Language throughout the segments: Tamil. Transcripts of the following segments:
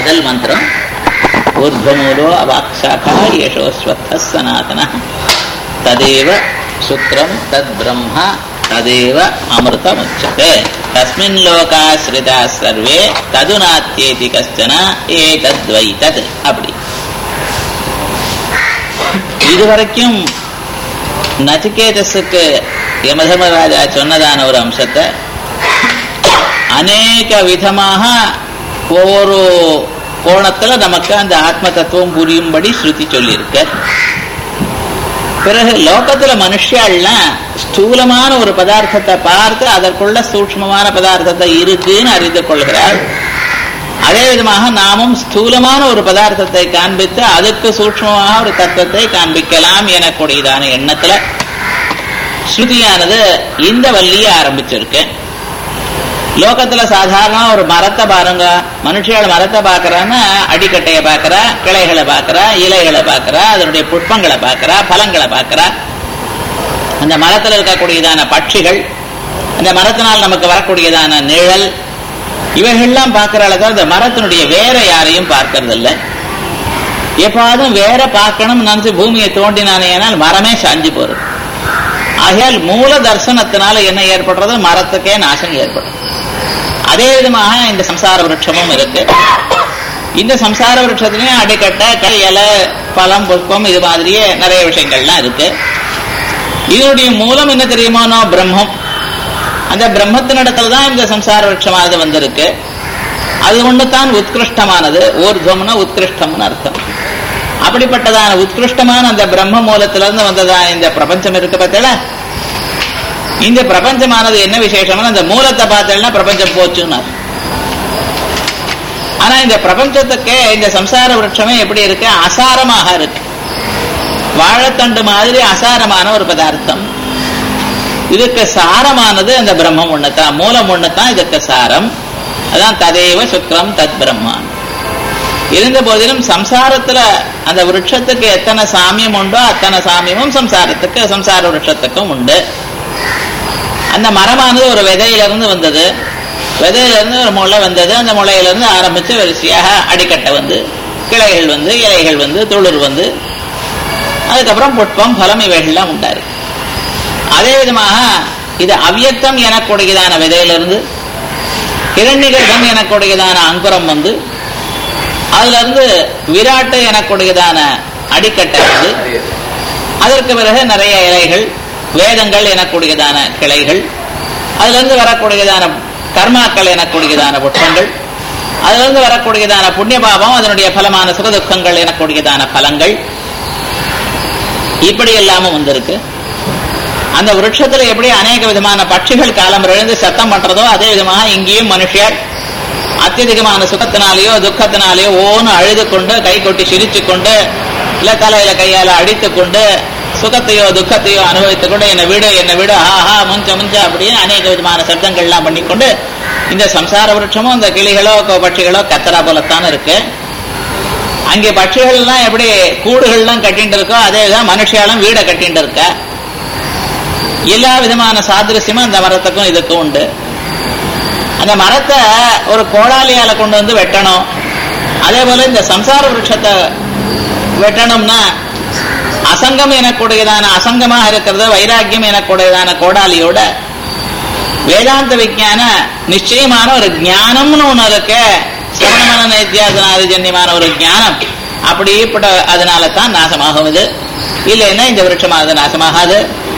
முதல் மந்திரம் ஊர்ಧ್ವமூலோ அவாக்ஷாக்கா யசோஸ்வத்த சனாதன ததேவ சுக்ரம் தத் பிரம்ம ததேவ அமிர்தமுச்சதே தஸ்மின் லோகாஸ்ரிதா சர்வே தது நாத்தியேதி கஷ்டன ஏதத்வை தத் அப்படி இதுவரைக்கும் நச்சிகேதஸுக்கு யமதர்மராஜா சொன்னதான ஒரு அம்சத்தை அநேக விதமாக ஒவ்வொரு கோணத்துல நமக்கு அந்த ஆத்ம தத்துவம் புரியும்படி ஸ்ருதி சொல்லியிருக்க பிறகு லோகத்துல மனுஷாள்லாம் ஸ்தூலமான ஒரு பதார்த்தத்தை பார்த்து அதற்குள்ள சூக்மமான பதார்த்தத்தை இருக்குன்னு அறிந்து கொள்கிறாள் அதே விதமாக நாமும் ஸ்தூலமான ஒரு பதார்த்தத்தை காண்பித்து அதுக்கு சூக்மமாக ஒரு தத்துவத்தை காண்பிக்கலாம் எனக்கூடியதான எண்ணத்துல ஸ்ருதியானது இந்த வள்ளியை ஆரம்பிச்சிருக்கு லோகத்துல சாதாரண ஒரு மரத்தை பாருங்க மனுஷியால் மரத்தை பாக்குறான்னா அடிக்கட்டையை பாக்குறா கிளைகளை பாக்குறா இலைகளை பாக்குறா அதனுடைய புஷ்பங்களை பாக்குறா பழங்களை பாக்குறா அந்த மரத்துல இருக்கக்கூடியதான பட்சிகள் அந்த மரத்தினால் நமக்கு வரக்கூடியதான நிழல் இவைகள்லாம் பார்க்கறால அந்த மரத்தினுடைய வேற யாரையும் பார்க்கறது இல்லை எப்பாதும் வேற பார்க்கணும் நினைச்சு பூமியை தோண்டினானேனால் மரமே சாஞ்சி போறது ஆகையால் மூல தர்சனத்தினால என்ன ஏற்படுறது மரத்துக்கே நாசம் ஏற்படும் அதே விதமாக இந்த சம்சார விருட்சமும் இருக்கு இந்த சம்சார விருட்சத்திலையும் அடிக்கட்ட கை இலை பழம் புஷ்பம் இது மாதிரியே நிறைய விஷயங்கள்லாம் இருக்கு இதனுடைய மூலம் என்ன தெரியுமானோ பிரம்மம் அந்த பிரம்மத்தினிடத்துல தான் இந்த சம்சார விருட்சமானது வந்திருக்கு அது ஒண்ணுதான் உத்கிருஷ்டமானது ஊர்துவம்னா உத்கிருஷ்டம்னு அர்த்தம் அப்படிப்பட்டதான உத்கிருஷ்டமான அந்த பிரம்ம மூலத்திலிருந்து வந்ததான இந்த பிரபஞ்சம் இருக்கு பார்த்தல இந்த பிரபஞ்சமானது என்ன விசேஷம்னா அந்த மூலத்தை பார்த்தேன்னா பிரபஞ்சம் போச்சுன்னு ஆனா இந்த பிரபஞ்சத்துக்கு இந்த சம்சார விருட்சமே எப்படி இருக்கு அசாரமாக இருக்கு வாழைத்தண்டு மாதிரி அசாரமான ஒரு பதார்த்தம் இதுக்கு சாரமானது அந்த பிரம்மம் ஒண்ணுதான் மூலம் ஒண்ணுதான் இதுக்கு சாரம் அதான் ததேவ சுக்ரம் தத் பிரம்மான் இருந்த போதிலும் சம்சாரத்துல அந்த விருட்சத்துக்கு எத்தனை சாமியம் உண்டோ அத்தனை சாமியமும் சம்சாரத்துக்கு சம்சார விருட்சத்துக்கும் உண்டு அந்த மரமானது ஒரு விதையிலிருந்து வந்தது விதையிலிருந்து ஒரு முளை வந்தது அந்த முளையிலிருந்து ஆரம்பிச்சு வரிசையாக அடிக்கட்டை வந்து கிளைகள் வந்து இலைகள் வந்து துளிர் வந்து அதுக்கப்புறம் புட்பம் பலம் இவைகள்லாம் உண்டாரு அதே விதமாக இது அவ்யக்தம் எனக்கூடியதான விதையிலிருந்து இரண்டிகர்கம் எனக்கூடியதான அங்குரம் வந்து அதுல இருந்து விராட்டு எனக்கூடியதான அடிக்கட்டை வந்து அதற்கு பிறகு நிறைய இலைகள் வேதங்கள் எனக்கூடியதான கிளைகள் அதுல இருந்து வரக்கூடியதான கர்மாக்கள் எனக்கூடியதான புட்பங்கள் அதுல இருந்து வரக்கூடியதான புண்ணிய பாவம் அதனுடைய பலமான சுகதுக்கங்கள் எனக்கூடியதான பலங்கள் இப்படி எல்லாமும் வந்திருக்கு அந்த விருட்சத்துல எப்படி அநேக விதமான பட்சிகள் காலம் எழுந்து சத்தம் பண்றதோ அதே விதமாக இங்கேயும் மனுஷர் அத்தியதிகமான சுகத்தினாலேயோ துக்கத்தினாலேயோ ஓன்னு அழுது கொண்டு கை கொட்டி சிரிச்சு கொண்டு இல்ல தலையில கையால அடித்து கொண்டு சுகத்தையோ துக்கத்தையோ அனுபவித்துக் கொண்டு என்னை விடு என்னை விடு ஆஹா முஞ்ச முஞ்ச அப்படின்னு அநேக விதமான சப்தங்கள்லாம் பண்ணிக்கொண்டு இந்த சம்சார விருட்சமும் இந்த கிளிகளோ பட்சிகளோ கத்தரா போலத்தான் இருக்கு அங்கே பட்சிகள்லாம் எப்படி கூடுகள்லாம் கட்டிட்டு இருக்கோ அதே தான் மனுஷியாலும் வீடை கட்டிட்டு இருக்க எல்லா விதமான சாதிருஷ்யமும் அந்த மரத்துக்கும் இதுக்கும் உண்டு அந்த மரத்தை ஒரு கோடாலியால கொண்டு வந்து வெட்டணும் அதே போல இந்த சம்சார விருட்சத்தை வெட்டணும்னா அசங்கம் எனக்கூடியதான அசங்கமாக இருக்கிறது வைராக்கியம் எனக்கூடியதான கோடாலியோட வேதாந்த விஞ்ஞான நிச்சயமான ஒரு ஞானம்னு ஒண்ணு இருக்கு சிரவணமன நித்தியாசனாதிஜன்யமான ஒரு ஞானம் அப்படிப்பட்ட அதனால தான் நாசமாகும் இது இல்லைன்னா இந்த விருட்சமானது நாசமாகாது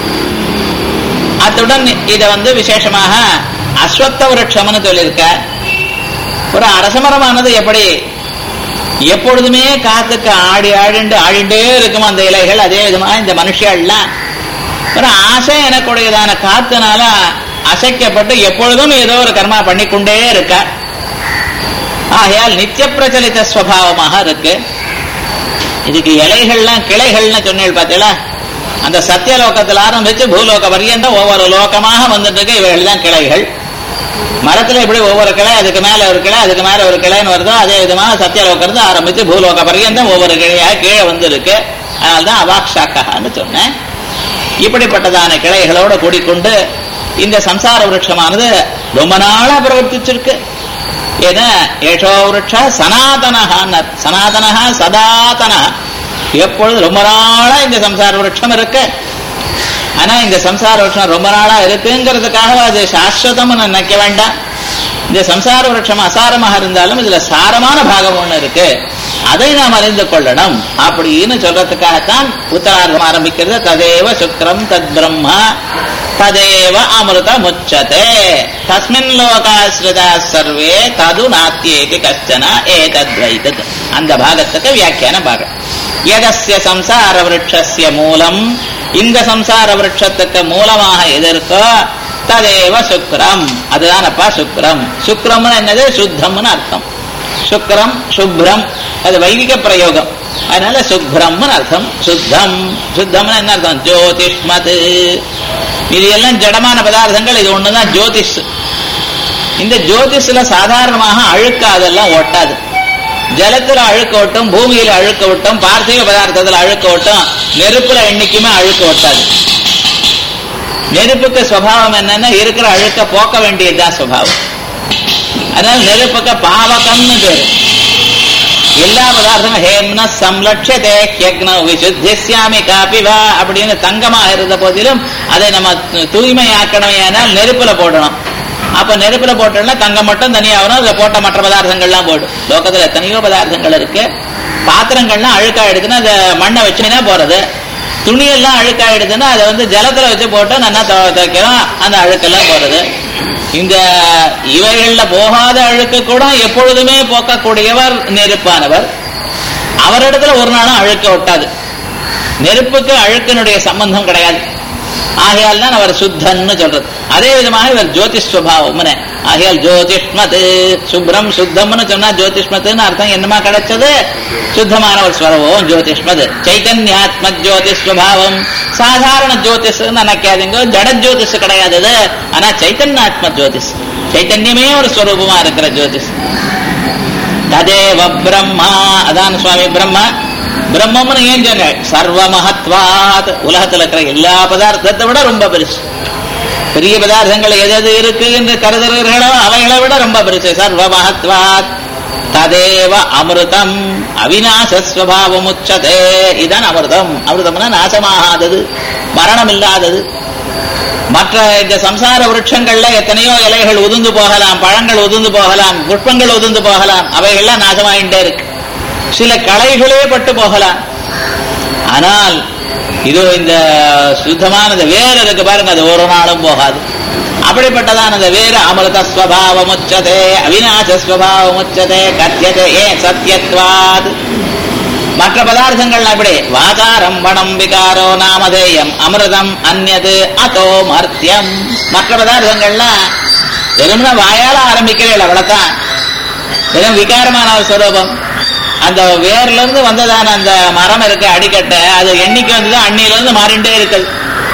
அத்துடன் இதை வந்து விசேஷமாக அஸ்வத்த விருட்சம்னு சொல்லியிருக்க ஒரு அரசமரமானது எப்படி எப்பொழுதுமே காத்துக்கு ஆடி ஆடிண்டு ஆடிண்டே இருக்கும் அந்த இலைகள் அதே விதமாக இந்த மனுஷியெல்லாம் ஒரு ஆசை எனக்குடையதான காத்துனால அசைக்கப்பட்டு எப்பொழுதும் ஏதோ ஒரு கர்மா பண்ணிக்கொண்டே இருக்க ஆகையால் நித்திய பிரச்சலித்த ஸ்வபாவமாக இருக்கு இதுக்கு இலைகள்லாம் கிளைகள்னு சொன்னீள் பார்த்தீங்களா அந்த சத்தியலோகத்தில் ஆரம்பிச்சு பூலோக பரியந்தம் ஒவ்வொரு லோகமாக வந்துட்டு இருக்கு இவைகள் தான் கிளைகள் மரத்துல எப்படி ஒவ்வொரு கிளை அதுக்கு மேல ஒரு கிளை அதுக்கு மேல ஒரு கிளைன்னு வருதோ அதே விதமாக சத்தியலோகத்து ஆரம்பிச்சு பூலோக பரியந்தம் ஒவ்வொரு கிளையாக கீழே வந்து இருக்கு அதனால்தான் அவாக்ஷாக்கான்னு சொன்னேன் இப்படிப்பட்டதான கிளைகளோட கூடிக்கொண்டு இந்த சம்சார விருட்சமானது ரொம்ப நாளா பிரவர்த்திச்சிருக்கு ஏன்னா ஏஷோ விருட்ச சனாதனஹான்னு சனாதனஹா சதாதன எப்பொழுது ரொம்ப நாளா இந்த சம்சார விருட்சம் இருக்கு ஆனா இந்த சம்சார விருட்சம் ரொம்ப நாளா இருக்குங்கிறதுக்காக அது சாஸ்வதம்னு நினைக்க வேண்டாம் இந்த சம்சார விருட்சம் அசாரமாக இருந்தாலும் இதுல சாரமான பாகம் ஒண்ணு இருக்கு அதை நாம் அறிந்து கொள்ளணும் அப்படின்னு சொல்றதுக்காகத்தான் உத்தரார்த்தம் ஆரம்பிக்கிறது ததேவ சுக்ரம் தத் பிரம்மா ததேவ அமிர்த முச்சதே தஸ்மின் லோகாஸ்ரிதா சர்வே தது நாத்தியேதி கஷ்டன ஏதத்வைதத் அந்த பாகத்துக்கு வியாக்கியான பாகம் எதஸ்ய சம்சார விருட்சஸ்ய மூலம் இந்த சம்சார விருட்சத்துக்கு மூலமாக எது இருக்கோ ததேவ சுக்ரம் அதுதானப்பா சுக்ரம் சுக்ரம்னு என்னது சுத்தம்னு அர்த்தம் சுக்ரம் சுப்ரம் அது வைதிக பிரயோகம் அதனால சுப்ரம்னு அர்த்தம் சுத்தம் சுத்தம்னு என்ன அர்த்தம் ஜோதிஷ்மத் இது எல்லாம் ஜடமான பதார்த்தங்கள் இது ஒண்ணுதான் ஜோதிஷ் இந்த ஜோதிஷ்ல சாதாரணமாக அழுக்கு அதெல்லாம் ஒட்டாது ஜலத்துல அழுக்க ஒட்டும் பூமியில அழுக்க ஒட்டும் பார்த்திவ பதார்த்தத்துல அழுக்க ஒட்டும் நெருப்புல என்னைக்குமே அழுக்க ஒட்டாது நெருப்புக்கு சுவாவம் என்னன்னா இருக்கிற அழுக்க போக்க வேண்டியதுதான் சுவாவம் அதனால நெருப்புக்கு பாவகம்னு பேரு எல்லா பதார்த்தமும் ஹேம்ன சம்லட்சதே யக்ன விசுத்தியாமி காபிவா அப்படின்னு தங்கமா இருந்த போதிலும் அதை நம்ம தூய்மையாக்கணும் ஏனால் நெருப்புல போடணும் அப்ப நெருப்புல போட்டோம்னா தங்கம் மட்டும் தனியா வரும் அதுல போட்ட மற்ற பதார்த்தங்கள்லாம் போடும் லோகத்துல எத்தனையோ பதார்த்தங்கள் இருக்கு பாத்திரங்கள்லாம் அழுக்காயிடுதுன்னா அதை மண்ணை வச்சுனா போறது துணியெல்லாம் அழுக்காயிடுதுன்னா அதை வந்து ஜலத்துல வச்சு போட்டு நல்லா துவைக்கிறோம் அந்த அழுக்கெல்லாம் போறது இந்த இவைகள்ல போகாத அழுக்கு கூட எப்பொழுதுமே போக்கக்கூடியவர் நெருப்பானவர் அவரிடத்துல ஒரு நாளும் அழுக்க ஒட்டாது நெருப்புக்கு அழுக்கினுடைய சம்பந்தம் கிடையாது ஆகையால் தான் அவர் சுத்தன்னு சொல்றது அதே விதமாக இவர் ஜோதிஷ் சுவாவம்னு ஆகையால் ஜோதிஷ்மத் சுப்ரம் சுத்தம்னு சொன்னா ஜோதிஷ்மத்துன்னு அர்த்தம் என்னமா கிடைச்சது சுத்தமான ஒரு ஸ்வரவம் ஜோதிஷ்மத் சைத்தன்யாத்ம ஜோதிஷ் சுவாவம் சாதாரண ஜோதிஷ் நினைக்காதீங்க ஜட ஜோதிஷ் கிடையாது இது ஆனா சைத்தன்யாத்ம ஜோதிஷ் சைத்தன்யமே ஒரு ஸ்வரூபமா இருக்கிற ஜோதிஷ் ததேவ பிரம்மா அதான் சுவாமி பிரம்மா பிரம்மம்னு ஏன் சொன்ன சர்வ மகத்வாத் உலகத்துல இருக்கிற எல்லா பதார்த்தத்தை விட ரொம்ப பெருசு பெரிய பதார்த்தங்கள் எது எது இருக்கு என்று கருதுகிறீர்களோ அவைகளை விட ரொம்ப பெருசு சர்வ மகத்வாத் ததேவ அமிர்தம் அவிநாசஸ்வபாவம் உச்சதே இதுதான் அமிர்தம் அமிர்தம்னா நாசமாகாதது மரணம் இல்லாதது மற்ற இந்த சம்சார விருட்சங்கள்ல எத்தனையோ இலைகள் உதிர்ந்து போகலாம் பழங்கள் உதிர்ந்து போகலாம் புஷ்பங்கள் உதிர்ந்து போகலாம் அவைகள்லாம் நாசமாயிட்டே இருக்கு சில களைகளே பட்டு போகலாம் ஆனால் இது இந்த சுத்தமானது வேறு இருக்கு பாருங்க அது ஒரு நாளும் போகாது அப்படிப்பட்டதானது வேறு அமிர்த ஸ்வபாவம் உச்சதே அவிநாச ஸ்வபாவம் உச்சதே கத்தியதே ஏ சத்தியத்வாத் மற்ற பதார்த்தங்கள் அப்படி வாசாரம்பணம் விகாரோ நாமதேயம் அமிர்தம் அந்நது அதோ மர்த்தியம் மற்ற பதார்த்தங்கள்லாம் வெறும்னா வாயால ஆரம்பிக்கிறீர்கள் அவ்வளவுதான் வெறும் விகாரமான ஒரு ஸ்வரூபம் அந்த வேர்ல இருந்து வந்ததான அந்த மரம் இருக்கு அடிக்கட்டை அது எண்ணிக்கை வந்து அன்னில இருந்து மாறிண்டே இருக்குது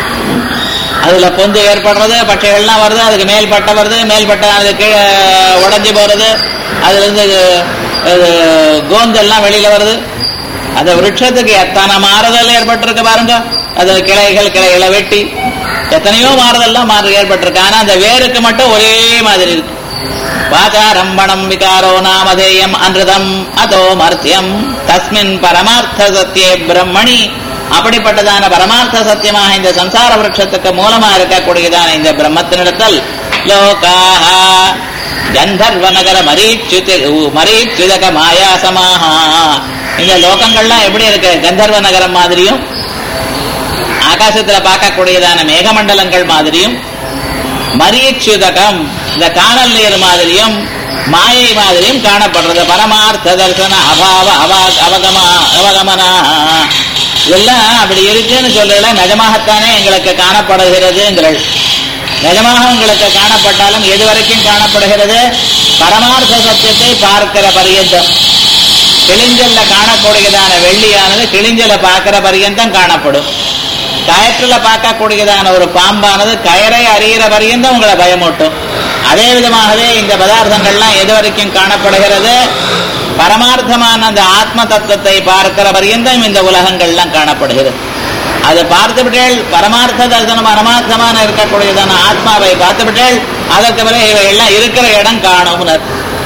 அதுல பொந்து ஏற்படுறது பட்டைகள்லாம் வருது அதுக்கு மேல் பட்டை வருது மேல் பட்டை அது கீழே உடஞ்சி போறது அதுல இருந்து அது கோந்தெல்லாம் வெளியில வருது அந்த விருட்சத்துக்கு எத்தனை மாறுதல் ஏற்பட்டிருக்கு பாருங்க அது கிளைகள் கிளைகளை வெட்டி எத்தனையோ மாறுதல்லாம் மாறு ஏற்பட்டிருக்கு ஆனா அந்த வேருக்கு மட்டும் ஒரே மாதிரி இருக்கு வாசாரம்பணம் விகாரோ நாமதேயம் அன்றுதம் அதோ மர்த்தியம் தஸ்மின் பரமார்த்த சத்தியே பிரம்மணி அப்படிப்பட்டதான பரமார்த்த சத்தியமாக இந்த சம்சார விருட்சத்துக்கு மூலமா இருக்கக்கூடியதான இந்த பிரம்மத்தினிடத்தில் லோகாஹ கந்தர்வ நகர மரீச்சுதி மரீச்சுதக மாயாசமாக இந்த லோகங்கள்லாம் எப்படி இருக்கு கந்தர்வ நகரம் மாதிரியும் ஆகாசத்துல பார்க்கக்கூடியதான மேகமண்டலங்கள் மாதிரியும் மரீச்சுதகம் இந்த காணல் நீர் மாதிரியும் மாயை மாதிரியும் காணப்படுறது பரமார்த்த தர்சன அபாவ அவா அவகமா அவகமனா இதெல்லாம் அப்படி இருக்குன்னு சொல்லல நிஜமாகத்தானே எங்களுக்கு காணப்படுகிறதுங்கள் நிஜமாக உங்களுக்கு காணப்பட்டாலும் எது வரைக்கும் காணப்படுகிறது பரமார்த்த சத்தியத்தை பார்க்கிற பரியந்தம் கிளிஞ்சல்ல காணக்கூடியதான வெள்ளியானது கிளிஞ்சல பார்க்கிற பரியந்தம் காணப்படும் கயற்றுல பார்க்கக்கூடியதான ஒரு பாம்பானது கயரை அறிகிற பரியந்தம் உங்களை பயமூட்டும் அதே விதமாகவே இந்த பதார்த்தங்கள்லாம் எது வரைக்கும் காணப்படுகிறது பரமார்த்தமான அந்த ஆத்ம தத்துவத்தை பார்க்கிற பரியந்தம் இந்த உலகங்கள்லாம் காணப்படுகிறது அதை பார்த்துவிட்டேள் பரமார்த்த தரிசனம் பரமார்த்தமான இருக்கக்கூடியதான ஆத்மாவை பார்த்துவிட்டேள் அதற்கு பிறகு இவை எல்லாம் இருக்கிற இடம் காணும்னர்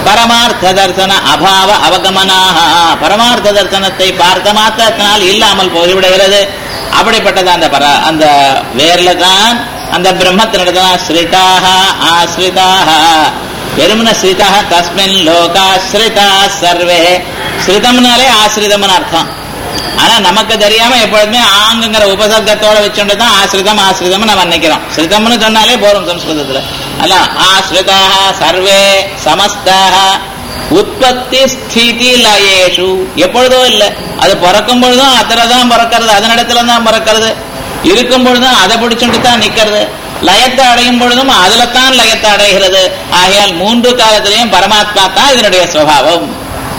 பரமார்த்த தர்சன அபாவ அவகமனாக பரமார்த்த தர்சனத்தை பார்த்த மாத்திரத்தினால் இல்லாமல் போய்விடுகிறது அப்படிப்பட்டது அந்த பர அந்த வேர்ல தான் அந்த பிரம்மத்தினிடத்தான் ஸ்ரிதாக ஆஸ்ரிதாக வெறுமன ஸ்ரிதாக தஸ்மின் லோகாஸ்ரிதா சர்வே ஸ்ரிதம்னாலே ஆசிரிதம்னு அர்த்தம் ஆனா நமக்கு தெரியாம எப்பொழுதுமே ஆங்குங்கிற உபசர்க்கத்தோட வச்சுட்டு தான் ஆசிரிதம் ஆசிரிதம் நம்ம நினைக்கிறோம் ஸ்ரிதம்னு சொன்னாலே போறோம் சம்ஸ்கிருதத்துல அல்ல ஆசிரிதாக சர்வே சமஸ்தாக உற்பத்தி ஸ்திதி லயேஷு எப்பொழுதோ இல்லை அது பிறக்கும் பொழுதும் அதுல தான் பிறக்கிறது அதனிடத்துல தான் பிறக்கிறது இருக்கும் பொழுதும் அதை பிடிச்சுட்டு தான் நிக்கிறது லயத்தை அடையும் பொழுதும் அதுல தான் லயத்தை அடைகிறது ஆகையால் மூன்று காலத்திலையும் பரமாத்மா தான் இதனுடைய சுவாவம்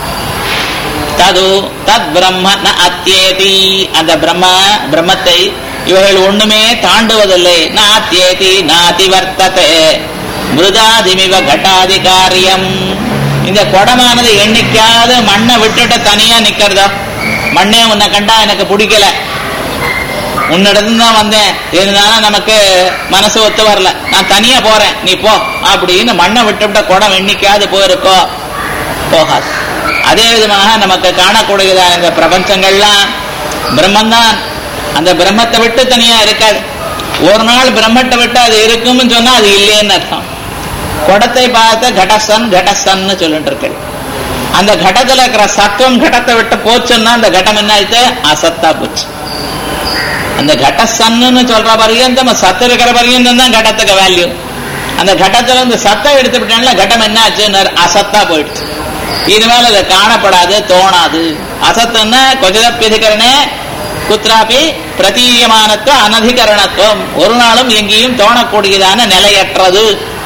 தது தத் பிரம்ம ந அத்தியேதி அந்த பிரம்ம பிரம்மத்தை இவர்கள் ஒண்ணுமே தாண்டுவதில்லை ந அத்தியேதி நாதி வர்த்ததே மிருதாதிமிவ கட்டாதி காரியம் இந்த குடமானது எண்ணிக்காத மண்ணை விட்டுட்டு தனியா நிக்கிறதா மண்ணே உன்னை கண்டா எனக்கு பிடிக்கல உன்னிடத்துல தான் வந்தேன் இருந்தாலும் நமக்கு மனசு ஒத்து வரல நான் தனியா போறேன் நீ போ அப்படின்னு மண்ணை விட்டுவிட்ட குடம் எண்ணிக்காது போயிருக்கோ போகாது அதே விதமாக நமக்கு காணக்கூடியதான இந்த பிரபஞ்சங்கள்லாம் பிரம்மந்தான் அந்த பிரம்மத்தை விட்டு தனியா இருக்காது ஒரு நாள் பிரம்மத்தை விட்டு அது இருக்கும்னு சொன்னா அது இல்லைன்னு அர்த்தம் குடத்தை பார்த்து கடசன் கடசன்னு சொல்லிட்டு இருக்கு அந்த கடத்துல இருக்கிற சத்துவம் கடத்தை விட்டு போச்சுன்னா அந்த கடம் என்ன ஆயிடுச்சு அசத்தா போச்சு அந்த கடசன்னு சொல்ற பரியந்தம் சத்து இருக்கிற பரியந்தம் தான் கடத்துக்கு வேல்யூ அந்த கடத்துல இருந்து சத்தை எடுத்து விட்டாங்களா கடம் என்ன ஆச்சு அசத்தா போயிடுச்சு இனிமேல் அது காணப்படாது தோணாது அசத்துன்னா கொஜதப்பிதிகரணே குத்ராபி பிரதீயமானத்துவ அனதிகரணத்துவம் ஒரு நாளும் எங்கேயும் தோணக்கூடியதான நிலையற்றது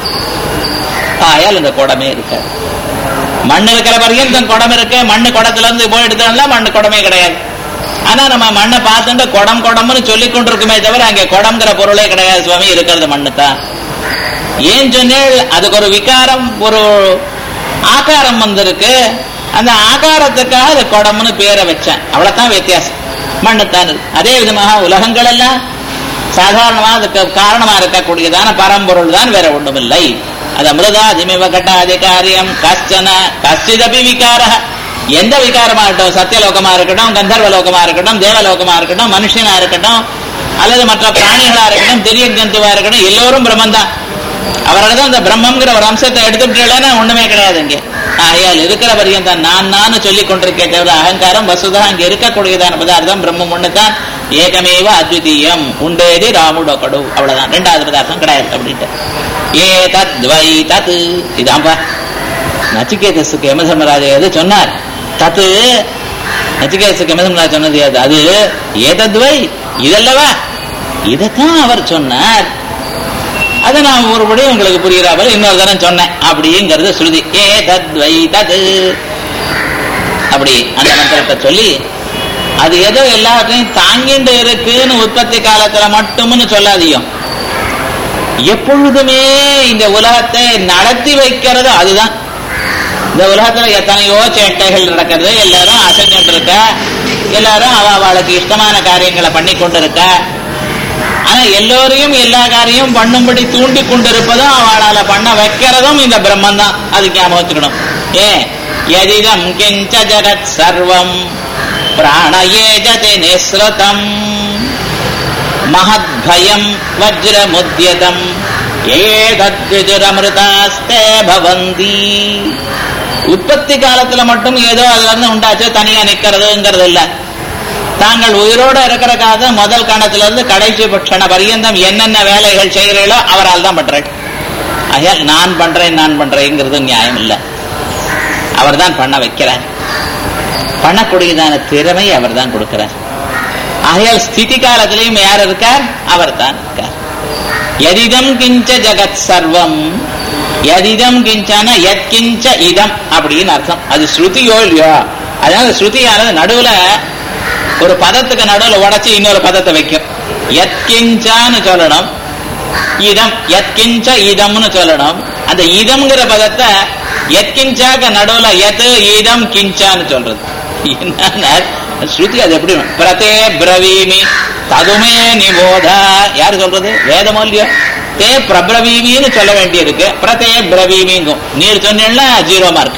ஆயால் இந்த குடமே இருக்காது மண் இருக்கிற பர்யந்தம் குடம் இருக்கு மண்ணு குடத்துல இருந்து போய் எடுத்தோம்னா மண்ணு குடமே கிடையாது ஆனா நம்ம மண்ணை பார்த்துட்டு குடம் குடம்னு சொல்லி கொண்டிருக்குமே தவிர அங்க குடம்ங்கிற பொருளே கிடையாது சுவாமி இருக்கிறது மண்ணு தான் ஏன் சொன்னேன் அதுக்கு ஒரு விகாரம் ஒரு ஆகாரம் வந்திருக்கு அந்த ஆகாரத்துக்காக அது குடம்னு பேரை வச்சேன் அவ்வளவுதான் வித்தியாசம் மண்ணுத்தான் இருக்கு அதே விதமாக உலகங்கள் எல்லாம் சாதாரணமா அதுக்கு காரணமா இருக்கக்கூடியதான பரம்பொருள் தான் வேற ஒண்ணுமில்லை அது அமிர்தா திமிவ கட்டாதி காரியம் கஷ்டன கஷ்டிதபி விகார எந்த விகாரமா இருக்கட்டும் சத்தியலோகமா இருக்கட்டும் கந்தர்வ லோகமா இருக்கட்டும் தேவலோகமா இருக்கட்டும் மனுஷனா இருக்கட்டும் அல்லது மற்ற பிராணிகளா இருக்கட்டும் திரிய ஜந்துவா இருக்கட்டும் எல்லோரும் பிரம்மந்தான் அவரோட தான் இந்த பிரம்மங்கிற ஒரு அம்சத்தை எடுத்துட்டேன்னா ஒண்ணுமே கிடையாது இங்கே ஆகையால் இருக்கிற வரையும் தான் நான் நான் சொல்லிக் கொண்டிருக்கே தவிர அகங்காரம் வசுதா அங்க இருக்கக்கூடியதான பதார்த்தம் பிரம்மம் ஒண்ணுதான் ஏகமேவ அத்விதீயம் உண்டேதி ராமுடொக்கடு அவ்வளவுதான் ரெண்டாவது பதார்த்தம் கிடையாது அப்படின்ட்டு ஏ தத் வை தத் இதாம்பா நச்சிகேதஸுக்கு யமதர்மராஜா எது சொன்னார் தத்து நச்சிகேதஸுக்கு யமதர்மராஜா சொன்னது அது அது ஏதத்வை இதல்லவா இதைத்தான் அவர் சொன்னார் அதை நான் ஒருபடி உங்களுக்கு புரியுற போல இன்னொரு தரம் சொன்னேன் அப்படிங்கிறது ஸ்ருதி ஏ தத்வை தது அப்படி அந்த மந்திரத்தை சொல்லி அது ஏதோ எல்லாத்தையும் தாங்கிண்டு இருக்குன்னு உற்பத்தி காலத்துல மட்டும்னு சொல்லாதியும் எப்பொழுதுமே இந்த உலகத்தை நடத்தி வைக்கிறது அதுதான் இந்த உலகத்துல எத்தனையோ சேட்டைகள் நடக்கிறது எல்லாரும் அசைஞ்சுட்டு இருக்க எல்லாரும் அவ அவளுக்கு இஷ்டமான காரியங்களை பண்ணி கொண்டு இருக்க ஆனா எல்லோரையும் எல்லா காரியம் பண்ணும்படி தூண்டி கொண்டிருப்பதும் அவளால பண்ண வைக்கிறதும் இந்த பிரம்மன் தான் அதுக்கு ஞாபகம் வச்சுக்கணும் ஏன் எதிதம் கிஞ்ச ஜகத் சர்வம் பிராணயேஜதி நிஸ்ருதம் மகத் பயம் வஜ்ரமுத்யதம் ஏதத்விதுரமிருதாஸ்தே பவந்தி உற்பத்தி காலத்துல மட்டும் ஏதோ அதுல இருந்து உண்டாச்சு தனியா நிக்கிறதுங்கிறது இல்ல தாங்கள் உயிரோட இருக்கிற காலத்துல முதல் கணத்துல இருந்து கடைசி பட்சண பரியந்தம் என்னென்ன வேலைகள் செய்கிறீர்களோ அவரால் தான் பண்றேன் ஆகையால் நான் பண்றேன் நான் பண்றேங்கிறது நியாயம் இல்லை அவர் தான் பண்ண வைக்கிறார் பண்ணக்கூடியதான திறமை அவர் தான் கொடுக்கிறார் ஆகையால் ஸ்திதி காலத்திலையும் யார் இருக்கார் அவர் தான் இருக்கார் எதிதம் கிஞ்ச ஜகத் சர்வம் எதிதம் கிஞ்சான எத்கிஞ்ச இதம் அப்படின்னு அர்த்தம் அது ஸ்ருதியோ இல்லையோ அதனால ஸ்ருதியானது நடுவுல ஒரு பதத்துக்கு நடுவுல உடைச்சு இன்னொரு பதத்தை வைக்கும் எத்கிஞ்சான்னு சொல்லணும் இதம் எத்கிஞ்ச இதம்னு சொல்லணும் அந்த இதம்ங்கிற பதத்தை எத்கிஞ்சாக்க நடுவுல எத் இதம் கிஞ்சான்னு சொல்றது என்னன்னா ஸ்ருதி அது எப்படி பிரதே பிரவீமி ததுமே நிபோத யாரு சொல்றது வேதமோ இல்லையோ தே பிரபிரவீமின்னு சொல்ல வேண்டியிருக்கு பிரதே பிரவீமிங்கும் நீர் சொன்னீங்கன்னா ஜீரோ மார்க்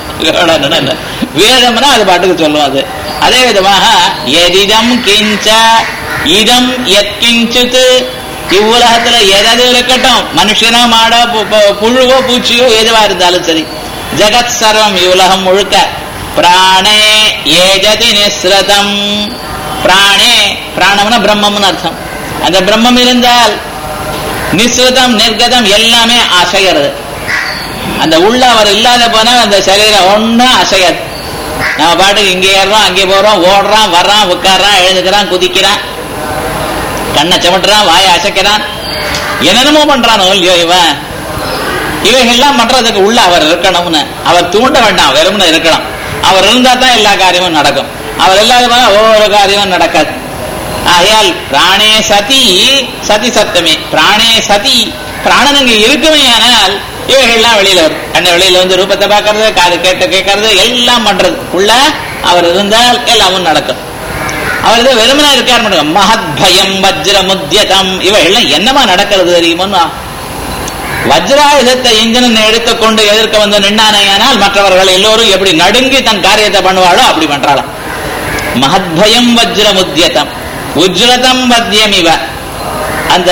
வேதம்னா அது பாட்டுக்கு சொல்லும் அது அதே விதமாக எதிதம் கிஞ்ச இதம் எத்கிஞ்சித் இவ்வுலகத்துல எதாவது இருக்கட்டும் மனுஷனோ மாடோ பு- பு- புழுவோ பூச்சியோ எதுவா இருந்தாலும் சரி ஜெகத் சர்வம் இவ்வுலகம் முழுக்க பிராணே ஏஜதி நிஸ்ரதம் பிராணே பிராணம்னா பிரம்மம்னு அர்த்தம் அந்த பிரம்மம் இருந்தால் நிஸ்ருதம் நிர்கதம் எல்லாமே அசைகிறது அந்த உள்ள அவர் இல்லாத போனா அந்த சரீரம் ஒன்னும் அசையாது நம்ம பாட்டுக்கு இங்கே ஏறுறோம் அங்கே போறோம் ஓடுறான் வர்றான் உட்கார்றான் எழுந்துக்கிறான் குதிக்கிறான் கண்ணை சிமட்டுறான் வாயை அசைக்கிறான் என்னென்னமோ பண்றானோ இல்லையோ இவன் இவைகள்லாம் பண்றதுக்கு உள்ள அவர் இருக்கணும்னு அவர் தூண்ட வேண்டாம் வெறும்னு இருக்கணும் அவர் இருந்தா தான் எல்லா காரியமும் நடக்கும் அவர் இல்லாத போனா ஒவ்வொரு காரியமும் நடக்காது ஆகையால் பிராணே சதி சதி சத்தமே பிராணே சதி பிராணன் இங்க இருக்குமே ஆனால் இவைகள்லாம் வெளியில வரும் கண்ண வெளியில வந்து ரூபத்தை பார்க்கறது காது கேட்ட கேட்கறது எல்லாம் பண்றது உள்ள அவர் இருந்தால் எல்லாமும் நடக்கும் அவர் இது வெறுமனா இருக்கார் மட்டும் மகத் பயம் வஜ்ர முத்தியதம் இவைகள்லாம் என்னமா நடக்கிறது தெரியுமோன்னா வஜ்ராயுதத்தை இந்திரன் எடுத்துக்கொண்டு எதிர்க்க வந்து நின்னானேயானால் மற்றவர்கள் எல்லோரும் எப்படி நடுங்கி தன் காரியத்தை பண்ணுவாளோ அப்படி பண்றாளாம் மகத்பயம் வஜ்ரமுத்தியதம் உஜ்ரதம் வத்தியம் இவ அந்த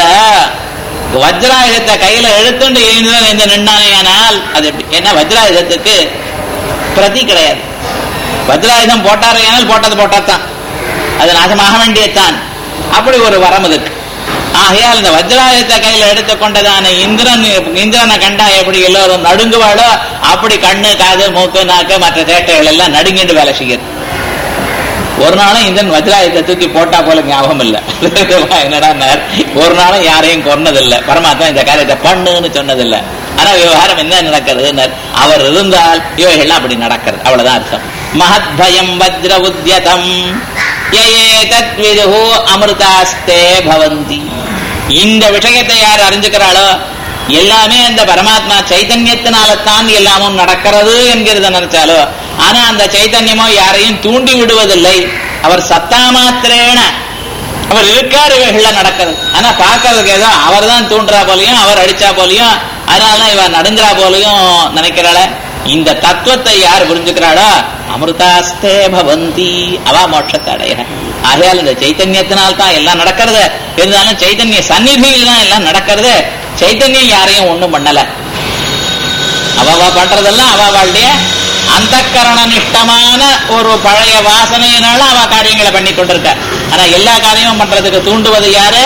வஜ்ராயுதத்தை கையில எடுத்துண்டு இந்திரன் இந்த நின்னானேயானால் அது எப்படி ஏன்னா வஜ்ராயுதத்துக்கு பிரதி கிடையாது வஜ்ராயுதம் போட்டாரையானால் போட்டது போட்டாதான் அது நாசமாக வேண்டியதுதான் அப்படி ஒரு வரம் அதுக்கு ஆகையால் இந்த வஜ்ராயுதத்தை கையில எடுத்துக்கொண்டதான இந்திரன் இந்திரனை கண்டா எப்படி எல்லோரும் நடுங்குவாளோ அப்படி கண்ணு காது மூக்கு நாக்கு மற்ற தேட்டைகள் எல்லாம் நடுங்கிட்டு வேலை செய்யுது ஒரு நாளும் இந்திரன் வஜ்ராயுதத்தை தூக்கி போட்டா போல ஞாபகம் இல்ல என்னடா ஒரு நாளும் யாரையும் கொன்னதில்லை பரமாத்மா இந்த காரியத்தை பண்ணுன்னு சொன்னதில்லை ஆனா விவகாரம் என்ன நடக்கிறது அவர் இருந்தால் இவைகள்லாம் அப்படி நடக்கிறது அவ்வளவுதான் அர்த்தம் மகத் பயம் வஜ்ர உத்யதம் ஏதத் விதுஹு அமிர்தாஸ்தே பவந்தி இந்த விஷயத்தை யார் அறிஞ்சுக்கிறாளோ எல்லாமே அந்த பரமாத்மா சைதன்யத்தினால தான் எல்லாமும் நடக்கிறது என்கிறத நினைச்சாலோ ஆனா அந்த சைதன்யமோ யாரையும் தூண்டி விடுவதில்லை அவர் சத்தா மாத்திரேன அவர் இருக்காரு இவைகள்ல நடக்கிறது ஆனா பாக்குறதுக்கு ஏதோ அவர் தான் தூண்டுறா போலையும் அவர் அடிச்சா போலையும் அதனால இவன் நடுங்குறா போலையும் நினைக்கிறாள இந்த தத்துவத்தை யார் புரிஞ்சுக்கிறாளோ அமிர்தாஸ்தே பவந்தி அவ மோட்சத்தை அடைய ஆகையால் இந்த சைத்தன்யத்தினால் தான் எல்லாம் நடக்கிறது இருந்தாலும் சைத்தன்ய சந்நிதியில் தான் எல்லாம் நடக்கிறது சைத்தன்யம் யாரையும் ஒண்ணும் பண்ணல அவ பண்றதெல்லாம் அவளுடைய அந்த நிஷ்டமான ஒரு பழைய வாசனையினால அவ காரியங்களை பண்ணி கொண்டிருக்க ஆனா எல்லா காரியமும் பண்றதுக்கு தூண்டுவது யாரு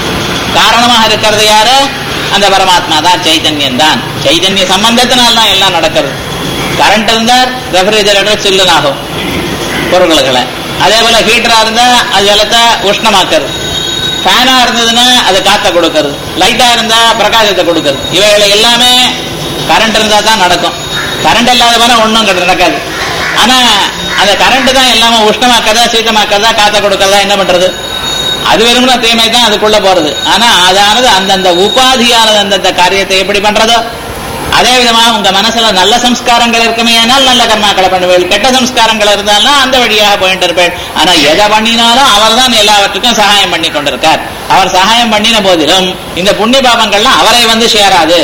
காரணமாக இருக்கிறது யாரு அந்த பரமாத்மா தான் சைதன்யம் தான் சைதன்ய சம்பந்தத்தினால் தான் எல்லாம் நடக்கிறது கரண்ட் இருந்தா ரெஃப்ரிஜரேட்டர் சில்லுன்னு ஆகும் பொருட்களை அதே போல ஹீட்டரா இருந்தா அது ஜலத்தை உஷ்ணமாக்குறது ஃபேனா இருந்ததுன்னா அது காத்த கொடுக்கறது லைட்டா இருந்தா பிரகாசத்தை கொடுக்கறது இவைகளை எல்லாமே கரண்ட் இருந்தா தான் நடக்கும் கரண்ட் இல்லாத போனா ஒன்றும் நடக்காது ஆனா அந்த கரண்ட் தான் எல்லாமே உஷ்ணமாக்கறதா சீட்டமாக்கறதா காத்த கொடுக்கறதா என்ன பண்றது அது வெறுமனா தீமை தான் அதுக்குள்ள போறது ஆனா அதானது அந்தந்த உபாதியானது அந்தந்த காரியத்தை எப்படி பண்றதோ அதே விதமா உங்க மனசுல நல்ல சம்ஸ்காரங்கள் இருக்குமே ஆனால் நல்ல கர்மாக்களை பண்ணுவேள் கெட்ட சம்ஸ்காரங்கள் இருந்தாலும் அந்த வழியாக போயிட்டு இருப்பேள் ஆனா எதை பண்ணினாலும் அவர் தான் எல்லாவற்றுக்கும் சகாயம் பண்ணி கொண்டிருக்கார் அவர் சகாயம் பண்ணின போதிலும் இந்த புண்ணிய பாபங்கள்லாம் அவரை வந்து சேராது